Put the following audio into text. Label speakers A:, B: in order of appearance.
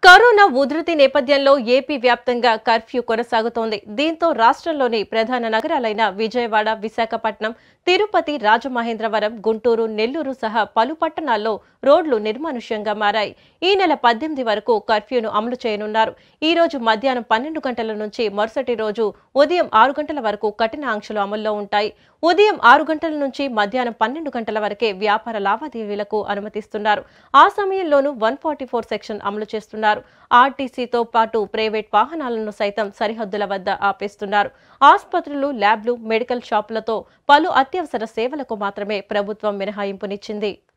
A: corona ఉధృతి నేపథ్యంలో AP వ్యాప్తంగా కర్ఫ్యూ కొనసాగుతోంది దీంతో రాష్ట్రంలోని ప్రధాన నగరాలైన విజయవాడ విశాఖపట్నం తిరుపతి రాజమహేంద్రవరం గుంటూరు నెల్లూరు సహా పలు పట్టణాల్లో రోడ్లు నిర్మానుష్యంగా మారాయి ఈ నెల పద్దెనిమిది వరకు కర్ఫ్యూను అమలు చేయనున్నారు ఈ రోజు మధ్యాహ్నం పన్నెండు గంటల నుంచి మరుసటి రోజు ఉదయం ఆరు గంటల వరకు కఠిన ఆంక్షలు అమల్లో ఉంటాయి ఉదయం ఆరు గంటల నుంచి మధ్యాహ్నం పన్నెండు గంటల వరకే వ్యాపార లావాదేవీలకు అనుమతిస్తున్నారు ఆ సమయంలోనూ వన్ ఫార్టీ ఫోర్ సెక్షన్ అమలు చేస్తున్నారు ఆర్టీసీతో పాటు ప్రైవేట్ వాహనాలను సైతం సరిహద్దుల వద్ద ఆపేస్తున్నారు ఆసుపత్రులు ల్యాబ్లు మెడికల్ షాపులతో పలు అత్యవసర సేవలకు మాత్రమే ప్రభుత్వం మినహాయింపునిచ్చింది